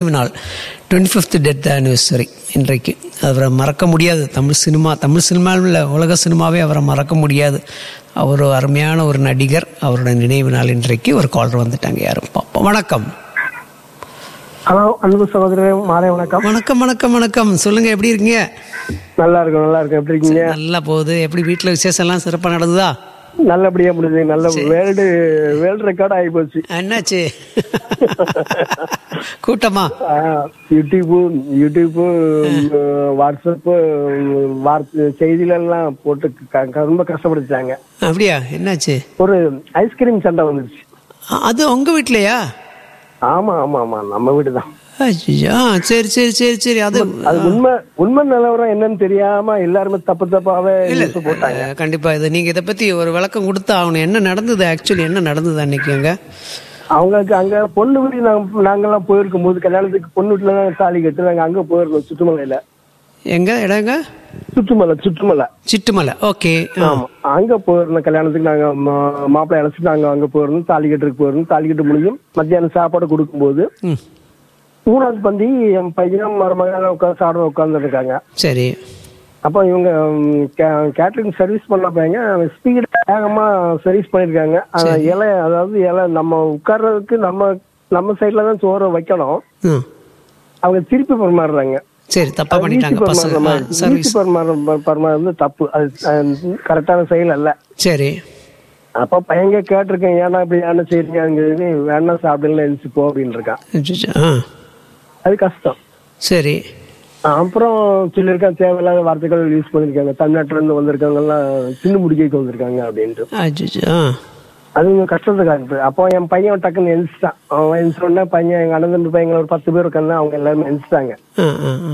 நாள் twenty fifth death anniversary இன்றைக்கு அவரை மறக்க முடியாது தமிழ் சினிமா தமிழ் சினிமாவில் உலக சினிமாவே அவரை மறக்க முடியாது அவர் ஒரு அருமையான ஒரு நடிகர் அவரோட நினைவு நாள் இன்றைக்கு ஒரு காலர் வந்துட்டாங்க யாரும் பார்ப்போம் வணக்கம் ஹலோ அன்பு சகோதரர் மாலை வணக்கம் வணக்கம் வணக்கம் வணக்கம் சொல்லுங்க எப்படி இருக்கீங்க நல்லா இருக்கும் நல்லா இருக்கும் எப்படி இருக்கீங்க நல்லா போகுது எப்படி வீட்டில் விசேஷம் எல்லாம் சிறப்பாக நடந்ததா நல்லபடியா முடியுது நல்ல வேர்ல்டு வேர்ல்டு ரெக்கார்ட் ஆகி போச்சு என்னாச்சு கூட்டமா யூடியூப் யூடியூப் வாட்ஸ்அப் வார்த்தை செய்திகள் எல்லாம் போட்டு க- க- ரொம்ப கஷ்டப்படுத்தாங்க அப்படியா என்னாச்சு ஒரு ஐஸ்கிரீம் சண்டை வந்துருச்சு அ- அது உங்க வீட்லயா ஆமா ஆமா ஆமா நம்ம வீடு தான் ஐயோ, ஆ சரி சரி சரி சரி அது அது உண்மை உண்மை நிலவரம் என்னன்னு தெரியாம எல்லாருமே தப்பு தப்பாவே news போட்டாங்க அஹ், கண்டிப்பா இது நீங்க இதை பத்தி ஒரு விளக்கம் கொடுத்தா ஆகணும் என்ன நடந்தது ஆக்சுவலி என்ன நடந்தது அன்னைக்கு அங்க அவங்களுக்கு அங்க பொண்ணு வீடு நாங்க நாங்கெல்லாம் போயிருக்கும் போது கல்யாணத்துக்கு பொண்ணு வீட்டுல தான் தாலி கட்டு நாங்க அங்க போயிருந்தோம் சுற்றுமலையில எங்க இடங்க சுற்றுமலை சுற்றுமலை சிட்டுமலை ஓகே ஆமா அங்க போயிருந்தோம் கல்யாணத்துக்கு நாங்க மா- மாப்பிள்ளை அழைச்சிட்டு நாங்க அங்க போயிருந்தோம் தாலி கட்டுறதுக்கு போயிருந்தோம் தாலி கட்டு முடியும் மத்தியானம் சாப்பாடு கொடுக்கும்போது ம் மூணாவது பந்தி என் பையன் மருமகன் உட்காந்து சாப்பிட உட்கார்ந்து இருக்காங்க சரி அப்போ இவங்க கேட்டரிங் சர்வீஸ் பண்ண பையங்க ஸ்பீட் வேகமா சர்வீஸ் பண்ணிருக்காங்க அந்த இலை அதாவது இலை நம்ம உட்கார்றதுக்கு நம்ம நம்ம சைட்ல தான் சோறு வைக்கணும் ம் அவங்க திருப்பி பரிமாறுறாங்க சரி தப்பா பண்ணிட்டாங்க பசங்க சர்வீஸ் பரிமாறு வந்து தப்பு அது கரெக்டான செயல் அல்ல சரி அப்ப பையங்க கேட்டிருக்கேன் ஏன்னா இப்படி ஏன்னா செய்றீங்க வேணா சாப்பிடல எழுந்து போ அப்படின்னு இருக்கான் அச்சச்சோ, ஆ அது கஷ்டம் சரி அப்புறம் சொல்லியிருக்கான் தேவையில்லாத வார்த்தைகள் யூஸ் பண்ணிருக்காங்க தமிழ்நாட்டுல இருந்து வந்திருக்கவங்க எல்லாம் சின்ன முடிக்கைக்கு வந்திருக்காங்க அப்படின்ட்டு அச்சச்சோ, ஆ அது கொஞ்சம் கஷ்டத்துக்கு இருக்கு அப்போ என் பையன் டக்குன்னு எழுந்துட்டான் அவன் எழுந்துச்ச உடனே பையன் எங்க அண்ணன் தம்பி பையங்க ஒரு பத்து பேர் இருக்காங்க அவங்க எல்லாருமே எழுந்துட்டாங்க ஆ ஆ ஆ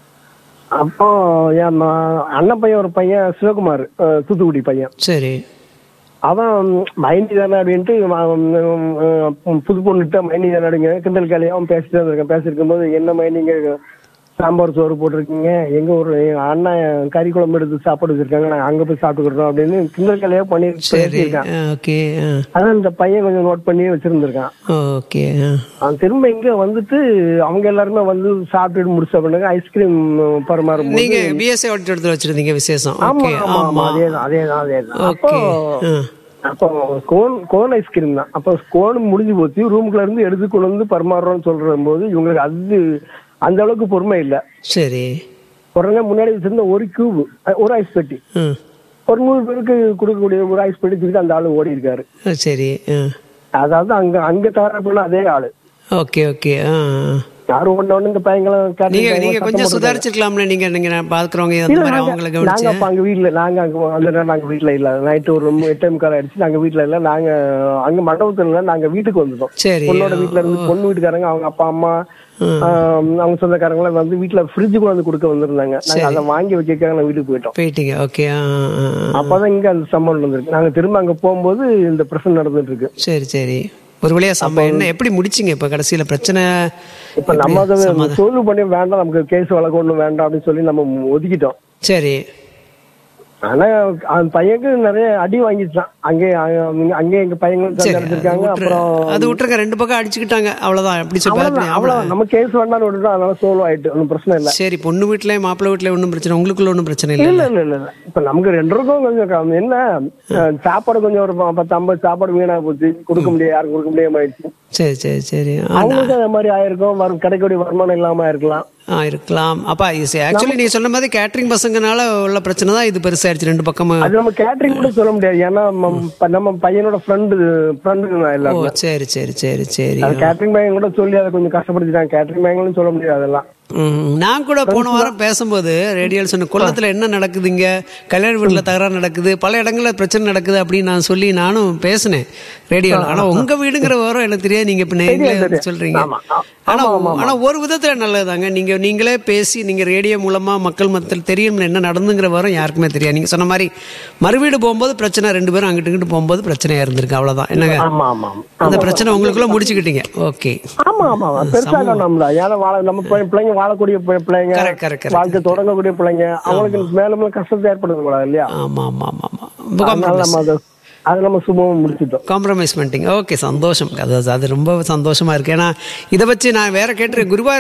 அப்போ என் ம- அண்ணன் பையன் ஒரு பையன் சிவகுமார் அஹ், தூத்துக்குடி பையன் சரி அவன் மைண்டி தானே அப்படின்ட்டு அவன், உம், புது பொண்ணுகிட்ட மைண்டி தானே அப்படிங்க கிண்டல் காலியா அவன் பேசிட்டு இருந்திருக்கான் பேசிருக்கும் போது என்ன மைண்டிங்க சாம்பார் சோறு போட்டிருக்கீங்க எங்க ஒரு எங்க அண்ணன் கறி குழம்பு எடுத்து சாப்பாடு வச்சிருக்காங்க நாங்க அங்க போய் சாப்பிட்டுக்கிறோம் அப்படின்னு கிண்டல் காலியா பண்ணி சரி பேசியிருக்கான் ஓகே ஆ அதான் இந்த பையன் கொஞ்சம் நோட் பண்ணி வச்சிருந்திருக்கான் ஓகே ஆ அவன் திரும்ப இங்க வந்துட்டு அவங்க எல்லாருமே வந்து சாப்பிட்டுட்டு முடிச்ச பண்ணுங்க ஐஸ்கிரீம் பரிமாறும் நீங்க பிஎஸ்சி ஆடிட்டோரத்தில் வச்சிருந்தீங்க விசேஷம் ஆமா ஓகே ஆமா ஆமா ஆமா அதேதான் அதேதான் அதேதான் அப்போ ஓகே ஆ அப்போ கோன் கோன் ஐஸ்கிரீம் தான் அப்போ கோன் முடிஞ்சு போச்சு ரூமுக்குள்ள இருந்து எடுத்து கொண்டு வந்து பரிமாறுறோம்னு சொல்ற போது இவங்களுக்கு அது அந்த அளவுக்கு பொறுமை இல்ல சரி உடனே முன்னாடி வச்சிருந்த ஒரு கியூப் ஒரு ஐஸ் பெட்டி ம் ஒரு நூறு பேருக்கு கொடுக்கக்கூடிய ஒரு ஐஸ் பெட்டி தூக்கிட்டு அந்த ஆளு ஓடி இருக்காரு ஆ, சரி ஆ அதாவது அங்க அங்க தயாரா பண்ண அதே ஆளு ஓகே ஓகே ஆ ஆ. யாரும் ஒண்ணு ஒண்ணு இந்த பையங்களும் கேட்டு நீங்க நீங்க கொஞ்சம் சுதாரிச்சிருக்கலாம்ல நீங்க நீங்க பாக்குறவங்க அந்த இல்ல, மாதிரி நாங்க- அவங்கள நாங்க கவனிச்சு அப்ப அங்க வீட்ல நாங்க அங்க அந்த நேரம் நாங்க வீட்ல இல்ல நைட்டு ஒரு ரொம்ப எட்டே முக்கால் ஆயிடுச்சு நாங்க வீட்ல இல்ல நாங்க அங்க மண்டபத்துல இல்ல நாங்க வீட்டுக்கு வந்துட்டோம் சரி பொண்ணோட வீட்ல இருந்து பொண்ணு வீட்டுக்காரங்க அவங்க அப்பா அம்மா ஆம், அவங்க சொந்தக்காரங்க எல்லாம் வந்து வீட்ல ஃப்ரிட்ஜ் கூட வந்து கொடுக்க வந்திருந்தாங்க நாங்க அதை வாங்கி வைக்கிறதுக்காக நாங்க வீட்டுக்கு போயிட்டோம் போயிட்டீங்க ஓகே ஆ ஆ, ஆ. அப்பதான் இங்க அந்த சம்பவம் நடந்திருக்கு நாங்க திரும்ப அங்க போகும்போது இந்த பிரச்சனை நடந்துட்டு இருக்கு சரி சரி ஒரு வழியா சம்பவம் என்ன எப்படி முடிச்சீங்க இப்ப கடைசியில பிரச்சனை இப்ப நம்ம அதை சோல்வ் பண்ணி வேண்டாம் நமக்கு கேஸ் வழக்கு ஒண்ணும் வேண்டாம் அப்படின்னு சொல்லி நம்ம ஒதுக்கிட்டோம் சரி ஆனா அந்த பையனுக்கு நிறைய அடி வாங்கிட்டான் அங்கே அங்க- அங்கே எங்க பையங்களும் சரி நடந்திருக்காங்க விட்டுரு. அப்புறம் அது விட்டுருங்க ரெண்டு பக்கம் அடிச்சுக்கிட்டாங்க அவ்வளவுதான் எப்படி சொல்லி அவ்வளவுதான், அவ்வளவுதான் நம்ம கேஸ் வேண்டாம்னு விட்டுட்டோம் அதனால சோல்வ் ஆயிட்டு ஒன்றும் பிரச்சனை இல்ல சரி பொண்ணு வீட்லயும் மாப்பிள்ளை வீட்லயும் ஒன்றும் பிரச்சனை உங்களுக்குள்ள ஒன்றும் பிரச்சனை இல்லை இல்ல இல்ல இல்ல இல்ல இப்ப நமக்கு ரெண்டு ரூபாயும் கொஞ்சம் க- என்ன அஹ், சாப்பாடு கொஞ்சம் ஒரு ப- பத்து ஐம்பது சாப்பாடு வீணா போச்சு கொடுக்க முடியாது யாரும் கொடுக்க முடியாம ஆயிடுச்சு சரி சரி சரி ஆ, அவங்களுக்கு அந்த மாதிரி ஆயிருக்கும் வரும் கிடைக்கக்கூடிய வருமானம் இல்லாம இருக்கலாம் ஆ இருக்கலாம் அப்பா ஆக்சுவலி நீங்க சொன்ன மாதிரி கேட்டரிங் பசங்கனால உள்ள பிரச்சனை தான் இது பெருசாயிருச்சு ரெண்டு பக்கமும் அது நம்ம கேட்டரிங் கூட சொல்ல முடியாது ஏன்னா நம்ம நம்ம பையனோட ஃப்ரெண்டு ஃப்ரெண்டு ஓ எல்லாரும் சரி சரி சரி சரி அது கேட்டரிங் பையன் கூட சொல்லி அதை கொஞ்சம் கஷ்டப்படுத்திட்டாங்க கேட்டரிங் பையங்களும் சொல்ல முடியாது அதெல்லாம் ம், நான் கூட போன வாரம் பேசும்போது ரேடியோவில் சொன்ன கொல்லத்தில் என்ன நடக்குது இங்க கல்யாண வீட்டில் தகராறு நடக்குது பல இடங்கள்ல பிரச்சனை நடக்குது அப்படின்னு நான் சொல்லி நானும் பேசினேன் ரேடியோவில் ஆனா உங்க வீடுங்கிற வாரம் எனக்கு தெரியாது நீங்க இப்ப நீங்களே வந்து சொல்றீங்க ஆமா. ஆனா ஆனா ஒரு விதத்துல நல்லதுதாங்க நீங்க நீங்களே பேசி நீங்க ரேடியோ மூலமா மக்கள் மத்தியில் தெரியும் என்ன நடந்துங்கிற வாரம் யாருக்குமே தெரியாது நீங்க சொன்ன மாதிரி மறுவீடு போகும்போது பிரச்சனை ரெண்டு பேரும் அங்கிட்டு இங்கிட்டு போகும்போது பிரச்சனையா இருந்திருக்கு அவ்வளவுதான் என்னங்க ஆமா ஆமா ஆமா அந்த பிரச்சனை உங்களுக்குள்ள முடிச்சுக்கிட்டீங்க ஓகே ஆமா ஆமா ஆமா. பெருசா நம்ம ஏன்னா வாழ நம்ம பிள்ளை- பிள்ளைங்க வாழக்கூடிய பி- பிள்ளைங்க Correct, correct, correct. வாழ்க்கை தொடங்கக்கூடிய பிள்ளைங்க அவங்களுக்கு மேலும் மேலும் கஷ்டத்தை ஏற்படுத்த கூடாது இல்லையா ஆமா ஆமா ஆமா ஆமா ரொம்ப அதனால நம்ம அதை அதை நம்ம சுபமாக முடிச்சிட்டோம் காம்ப்ரமைஸ் பண்ணிட்டீங்க ஓகே சந்தோஷம் அது அது ரொம்ப சந்தோஷமா இருக்கு ஏன்னா இதை வச்சு நான் வேற கேட்டிருக்கேன் குருவாயூர்